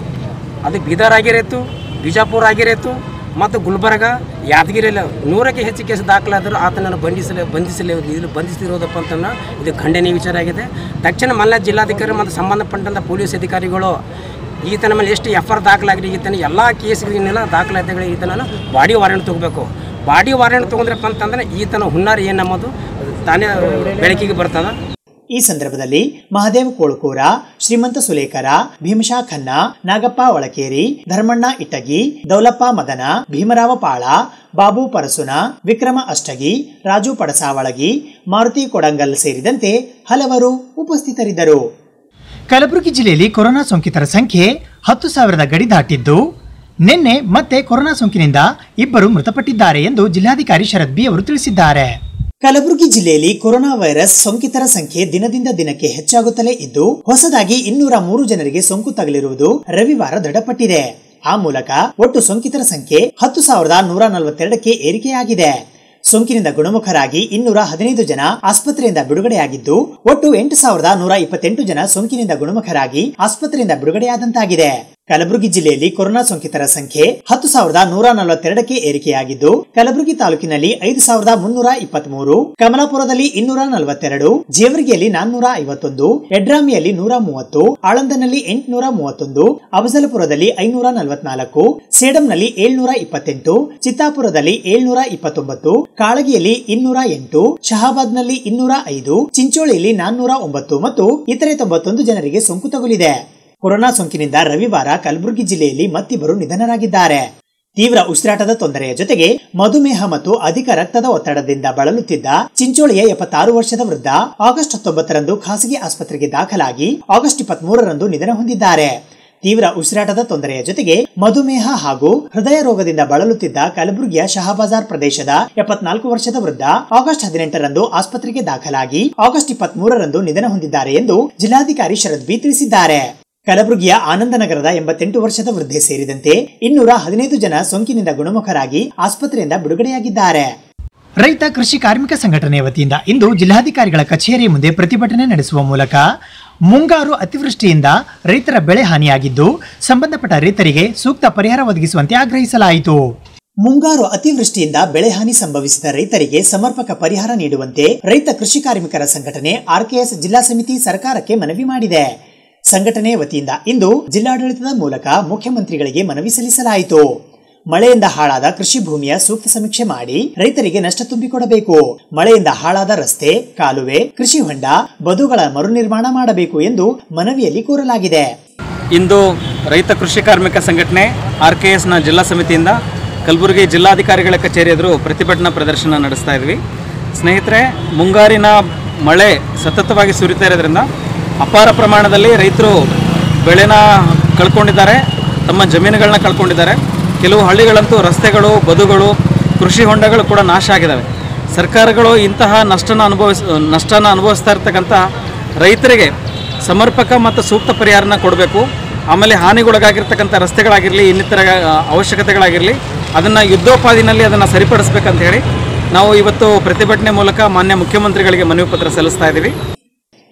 ಅದು ಬೀದರ್ ಆಗಿರೇತು ಬಿಜಾಪುರ ಆಗಿರೇತು ಮತ್ತು ಗುಲ್ಬರ್ಗ ಯಾದಗಿರಿಯಲ್ಲಿ ನೂರಕ್ಕೆ ಹೆಚ್ಚು ಕೇಸ್ ದಾಖಲಾದರೂ ಆತನನ್ನು ಬಂಧಿಸಲೇ ಬಂಧಿಸಲೇ ಇದು ಬಂಧಿಸಿರೋದಪ್ಪ ಅಂತಂದ್ರೆ ಇದು ಖಂಡನೀಯ ವಿಚಾರ ಆಗಿದೆ ತಕ್ಷಣ ಮಲ್ಲ ಜಿಲ್ಲಾಧಿಕಾರಿ ಮತ್ತು ಸಂಬಂಧಪಟ್ಟಂಥ ಪೊಲೀಸ್ ಅಧಿಕಾರಿಗಳು ಈತನ ಮೇಲೆ ಎಷ್ಟು ಎಫ್ ಆರ್ ದಾಖಲಾಗಿದೆ ಈತನ ಎಲ್ಲ ಕೇಸ್ಗಳನ್ನೆಲ್ಲ ದಾಖಲಾತಿಗಳು ಈತನನ್ನು ಬಾಡಿ ವಾರೆಂಟ್ ತಗೋಬೇಕು ಬಾಡಿ ವಾರೆಂಟ್ ತೊಗೊಂಡ್ರಪ್ಪ ಅಂತಂದ್ರೆ ಈತನ ಹುನ್ನಾರ ಏನು ನಮ್ಮದು ತಾನೇ ಬೆಳಕಿಗೆ ಬರ್ತದ ಈ ಸಂದರ್ಭದಲ್ಲಿ ಮಹದೇವ್ ಕೋಳ್ಕೂರ ಶ್ರೀಮಂತ ಸುಲೇಕರ ಭೀಮಶಾ ಖನ್ನ ನಾಗಪ್ಪ ಒಳಕೇರಿ ಧರ್ಮಣ್ಣ ಇಟ್ಟಗಿ ದೌಲಪ್ಪ ಮದನ ಭೀಮರಾವ ಪಾಳ ಬಾಬು ಪರಸುನ ವಿಕ್ರಮ ಅಷ್ಟಗಿ ರಾಜು ಪಡಸಾವಳಗಿ ಮಾರುತಿ ಕೊಡಂಗಲ್ ಸೇರಿದಂತೆ ಹಲವರು ಉಪಸ್ಥಿತರಿದ್ದರು ಕಲಬುರಗಿ ಜಿಲ್ಲೆಯಲ್ಲಿ ಕೊರೋನಾ ಸೋಂಕಿತರ ಸಂಖ್ಯೆ ಹತ್ತು ಸಾವಿರದ ಗಡಿ ದಾಟಿದ್ದು ನಿನ್ನೆ ಮತ್ತೆ ಕೊರೋನಾ ಸೋಂಕಿನಿಂದ ಇಬ್ಬರು ಮೃತಪಟ್ಟಿದ್ದಾರೆ ಎಂದು ಜಿಲ್ಲಾಧಿಕಾರಿ ಶರದ್ ಬಿ ಅವರು ತಿಳಿಸಿದ್ದಾರೆ ಕಲಬುರಗಿ ಜಿಲ್ಲೆಯಲ್ಲಿ ಕೊರೋನಾ ವೈರಸ್ ಸೋಂಕಿತರ ಸಂಖ್ಯೆ ದಿನದಿಂದ ದಿನಕ್ಕೆ ಹೆಚ್ಚಾಗುತ್ತಲೇ ಇದ್ದು ಹೊಸದಾಗಿ ಇನ್ನೂರ ಮೂರು ಜನರಿಗೆ ಸೋಂಕು ತಗುಲಿರುವುದು ರವಿವಾರ ದೃಢಪಟ್ಟಿದೆ ಆ ಮೂಲಕ ಒಟ್ಟು ಸೋಂಕಿತರ ಸಂಖ್ಯೆ ಹತ್ತು ಸಾವಿರದ ನೂರ ನಲವತ್ತೆರಡಕ್ಕೆ ಏರಿಕೆಯಾಗಿದೆ ಸೋಂಕಿನಿಂದ ಗುಣಮುಖರಾಗಿ ಇನ್ನೂರ ಹದಿನೈದು ಜನ ಆಸ್ಪತ್ರೆಯಿಂದ ಬಿಡುಗಡೆಯಾಗಿದ್ದು ಒಟ್ಟು ಎಂಟು ಸಾವಿರದ ನೂರ ಇಪ್ಪತ್ತೆಂಟು ಜನ ಸೋಂಕಿನಿಂದ ಗುಣಮುಖರಾಗಿ ಆಸ್ಪತ್ರೆಯಿಂದ ಬಿಡುಗಡೆಯಾದಂತಾಗಿದೆ ಕಲಬುರಗಿ ಜಿಲ್ಲೆಯಲ್ಲಿ ಕೊರೋನಾ ಸೋಂಕಿತರ ಸಂಖ್ಯೆ ಹತ್ತು ಸಾವಿರದ ನೂರ ನಲವತ್ತೆರಡಕ್ಕೆ ಏರಿಕೆಯಾಗಿದ್ದು ಕಲಬುರಗಿ ತಾಲೂಕಿನಲ್ಲಿ ಐದು ಸಾವಿರದ ಮುನ್ನೂರ ಇಪ್ಪತ್ಮೂರು ಕಮಲಾಪುರದಲ್ಲಿ ಇನ್ನೂರ ನಲವತ್ತೆರಡು ಜೇವರ್ಗಿಯಲ್ಲಿ ನಾನ್ನೂರ ಐವತ್ತೊಂದು ಯಡ್ರಾಮಿಯಲ್ಲಿ ನೂರ ಮೂವತ್ತು ಆಳಂದನಲ್ಲಿ ಎಂಟುನೂರ ಮೂವತ್ತೊಂದು ಅಫಜಲಪುರದಲ್ಲಿ ಐನೂರ ನಲವತ್ನಾಲ್ಕು ಸೇಡಂನಲ್ಲಿ ಏಳ್ನೂರ ಇಪ್ಪತ್ತೆಂಟು ಚಿತ್ತಾಪುರದಲ್ಲಿ ಏಳ್ನೂರ ಇಪ್ಪತ್ತೊಂಬತ್ತು ಕಾಳಗಿಯಲ್ಲಿ ಇನ್ನೂರ ಎಂಟು ಶಹಾಬಾದ್ನಲ್ಲಿ ಇನ್ನೂರ ಐದು ಚಿಂಚೋಳಿಯಲ್ಲಿ ನಾನ್ನೂರ ಒಂಬತ್ತು ಮತ್ತು ಇತರೆ ತೊಂಬತ್ತೊಂದು ಜನರಿಗೆ ಸೋಂಕು ತಗುಲಿದೆ ಕೊರೋನಾ ಸೋಂಕಿನಿಂದ ರವಿವಾರ ಕಲಬುರಗಿ ಜಿಲ್ಲೆಯಲ್ಲಿ ಮತ್ತಿಬ್ಬರು ನಿಧನರಾಗಿದ್ದಾರೆ ತೀವ್ರ ಉಸಿರಾಟದ ತೊಂದರೆಯ ಜೊತೆಗೆ ಮಧುಮೇಹ ಮತ್ತು ಅಧಿಕ ರಕ್ತದ ಒತ್ತಡದಿಂದ ಬಳಲುತ್ತಿದ್ದ ಚಿಂಚೋಳಿಯ ಎಪ್ಪತ್ತಾರು ವರ್ಷದ ವೃದ್ಧ ಆಗಸ್ಟ್ ಹತ್ತೊಂಬತ್ತರಂದು ಖಾಸಗಿ ಆಸ್ಪತ್ರೆಗೆ ದಾಖಲಾಗಿ ಆಗಸ್ಟ್ ಇಪ್ಪತ್ಮೂರರಂದು ನಿಧನ ಹೊಂದಿದ್ದಾರೆ ತೀವ್ರ ಉಸಿರಾಟದ ತೊಂದರೆಯ ಜೊತೆಗೆ ಮಧುಮೇಹ ಹಾಗೂ ಹೃದಯ ರೋಗದಿಂದ ಬಳಲುತ್ತಿದ್ದ ಕಲಬುರಗಿಯ ಶಹಬಾಜಾರ್ ಪ್ರದೇಶದ ಎಪ್ಪತ್ನಾಲ್ಕು ವರ್ಷದ ವೃದ್ಧ ಆಗಸ್ಟ್ ಹದಿನೆಂಟರಂದು ಆಸ್ಪತ್ರೆಗೆ ದಾಖಲಾಗಿ ಆಗಸ್ಟ್ ಇಪ್ಪತ್ಮೂರರಂದು ನಿಧನ ಹೊಂದಿದ್ದಾರೆ ಎಂದು ಜಿಲ್ಲಾಧಿಕಾರಿ ಶರದ್ ಬಿ ತಿಳಿಸಿದ್ದಾರೆ ಕಲಬುರಗಿಯ ಆನಂದನಗರದ ಎಂಬತ್ತೆಂಟು ವರ್ಷದ ವೃದ್ಧೆ ಸೇರಿದಂತೆ ಇನ್ನೂರ ಹದಿನೈದು ಜನ ಸೋಂಕಿನಿಂದ ಗುಣಮುಖರಾಗಿ ಆಸ್ಪತ್ರೆಯಿಂದ ಬಿಡುಗಡೆಯಾಗಿದ್ದಾರೆ ರೈತ ಕೃಷಿ ಕಾರ್ಮಿಕ ಸಂಘಟನೆಯ ವತಿಯಿಂದ ಇಂದು ಜಿಲ್ಲಾಧಿಕಾರಿಗಳ ಕಚೇರಿ ಮುಂದೆ ಪ್ರತಿಭಟನೆ ನಡೆಸುವ ಮೂಲಕ ಮುಂಗಾರು ಅತಿವೃಷ್ಟಿಯಿಂದ ರೈತರ ಬೆಳೆ ಹಾನಿಯಾಗಿದ್ದು ಸಂಬಂಧಪಟ್ಟ ರೈತರಿಗೆ ಸೂಕ್ತ ಪರಿಹಾರ ಒದಗಿಸುವಂತೆ ಆಗ್ರಹಿಸಲಾಯಿತು ಮುಂಗಾರು ಅತಿವೃಷ್ಟಿಯಿಂದ ಬೆಳೆ ಹಾನಿ ಸಂಭವಿಸಿದ ರೈತರಿಗೆ ಸಮರ್ಪಕ ಪರಿಹಾರ ನೀಡುವಂತೆ ರೈತ ಕೃಷಿ ಕಾರ್ಮಿಕರ ಸಂಘಟನೆ ಆರ್ಕೆಎಸ್ ಜಿಲ್ಲಾ ಸಮಿತಿ ಸರ್ಕಾರಕ್ಕೆ ಮನವಿ ಮಾಡಿದೆ ಸಂಘಟನೆ ವತಿಯಿಂದ ಇಂದು ಜಿಲ್ಲಾಡಳಿತದ ಮೂಲಕ ಮುಖ್ಯಮಂತ್ರಿಗಳಿಗೆ ಮನವಿ ಸಲ್ಲಿಸಲಾಯಿತು ಮಳೆಯಿಂದ ಹಾಳಾದ ಕೃಷಿ ಭೂಮಿಯ ಸೂಕ್ತ ಸಮೀಕ್ಷೆ ಮಾಡಿ ರೈತರಿಗೆ ನಷ್ಟ ತುಂಬಿಕೊಡಬೇಕು ಮಳೆಯಿಂದ ಹಾಳಾದ ರಸ್ತೆ ಕಾಲುವೆ ಕೃಷಿ ಹೊಂಡ ಬದುಗಳ ಮರುನಿರ್ಮಾಣ ಮಾಡಬೇಕು ಎಂದು ಮನವಿಯಲ್ಲಿ ಕೋರಲಾಗಿದೆ ಇಂದು ರೈತ ಕೃಷಿ ಕಾರ್ಮಿಕ ಸಂಘಟನೆ ಆರ್ ಕೆ ಎಸ್ನ ಜಿಲ್ಲಾ ಸಮಿತಿಯಿಂದ ಕಲಬುರಗಿ ಜಿಲ್ಲಾಧಿಕಾರಿಗಳ ಕಚೇರಿ ಎದುರು ಪ್ರತಿಭಟನಾ ಪ್ರದರ್ಶನ ನಡೆಸ್ತಾ ಇದ್ವಿ ಸ್ನೇಹಿತರೆ ಮುಂಗಾರಿನ ಮಳೆ ಸತತವಾಗಿ ಸುರಿತಾ ಇರೋದ್ರಿಂದ ಅಪಾರ ಪ್ರಮಾಣದಲ್ಲಿ ರೈತರು ಬೆಳೆನ ಕಳ್ಕೊಂಡಿದ್ದಾರೆ ತಮ್ಮ ಜಮೀನುಗಳನ್ನ ಕಳ್ಕೊಂಡಿದ್ದಾರೆ ಕೆಲವು ಹಳ್ಳಿಗಳಂತೂ ರಸ್ತೆಗಳು ಬದುಗಳು ಕೃಷಿ ಹೊಂಡಗಳು ಕೂಡ ನಾಶ ಆಗಿದ್ದಾವೆ ಸರ್ಕಾರಗಳು ಇಂತಹ ನಷ್ಟನ ಅನುಭವಿಸ್ ನಷ್ಟನ ಅನುಭವಿಸ್ತಾ ಇರ್ತಕ್ಕಂಥ ರೈತರಿಗೆ ಸಮರ್ಪಕ ಮತ್ತು ಸೂಕ್ತ ಪರಿಹಾರನ ಕೊಡಬೇಕು ಆಮೇಲೆ ಹಾನಿಗೊಳಗಾಗಿರ್ತಕ್ಕಂಥ ರಸ್ತೆಗಳಾಗಿರಲಿ ಇನ್ನಿತರ ಆ, ಅವಶ್ಯಕತೆಗಳಾಗಿರಲಿ ಅದನ್ನು ಯುದ್ಧೋಪಾದಿನಲ್ಲಿ ಅದನ್ನು ಸರಿಪಡಿಸ್ಬೇಕಂತ ಹೇಳಿ ನಾವು ಇವತ್ತು ಪ್ರತಿಭಟನೆ ಮೂಲಕ ಮಾನ್ಯ ಮುಖ್ಯಮಂತ್ರಿಗಳಿಗೆ ಮನವಿ ಪತ್ರ ಸಲ್ಲಿಸ್ತಾ ಇದ್ದೀವಿ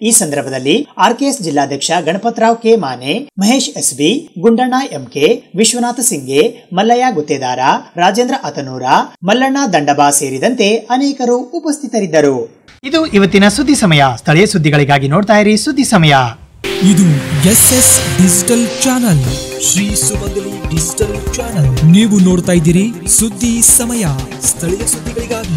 ಈ ಸಂದರ್ಭದಲ್ಲಿ ಆರ್ಕೆಎಸ್ ಜಿಲ್ಲಾಧ್ಯಕ್ಷ Ganapatrao K Mane Mahesh SB Gundanna MK Vishwanatha Singe Mallayya Guttedara Rajendra Atanur Mallanna Dandaba ಸೇರಿದಂತೆ ಅನೇಕರು ಉಪಸ್ಥಿತರಿದ್ದರು ಇದು ಇವತ್ತಿನ ಸುದ್ದಿ ಸಮಯ ಸ್ಥಳೀಯ ಸುದ್ದಿಗಳಿಗಾಗಿ ನೋಡ್ತಾ ಇರಿ ಸುದ್ದಿ ಸಮಯ ಇದು S S digital channel Shri Sumangali digital channel ನೀವು ನೋಡ್ತಾ ಇದ್ದೀರಿ ಸುದ್ದಿ ಸಮಯ ಸ್ಥಳೀಯ ಸುದ್ದಿಗಳಿಗಾಗಿ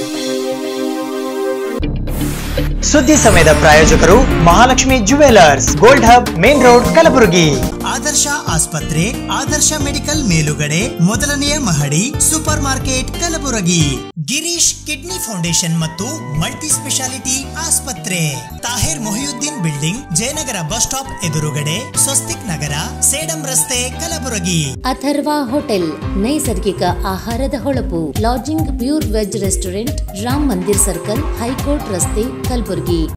ಸುದ್ದಿ ಸಮಯದ ಪ್ರಾಯೋಜಕರು Mahalakshmi jewellers gold hub main road Kalaburagi Adarsha ಆಸ್ಪತ್ರೆ ಆದರ್ಶ ಮೆಡಿಕಲ್ ಮೇಲುಗಡೆ ಮೊದಲನೆಯ ಮಹಡಿ super market Kalaburagi Girish kidney foundation ಮತ್ತು ಮಲ್ಟಿ ಸ್ಪೆಷಾಲಿಟಿ ಆಸ್ಪತ್ರೆ Tahir Mohiuddin building Jayanagar bus stop ಎದುರುಗಡೆ ಸ್ವಸ್ತಿಕ್ ನಗರ ಸೇಡಂ ರಸ್ತೆ ಕಲಬುರಗಿ ಅಥರ್ವ ಹೋಟೆಲ್ ನೈಸರ್ಗಿಕ ಆಹಾರದ ಹೊಳಪು lodging pure veg restaurant Ram Mandir circle high court ರಸ್ತೆ ಕಲಬುರಗಿ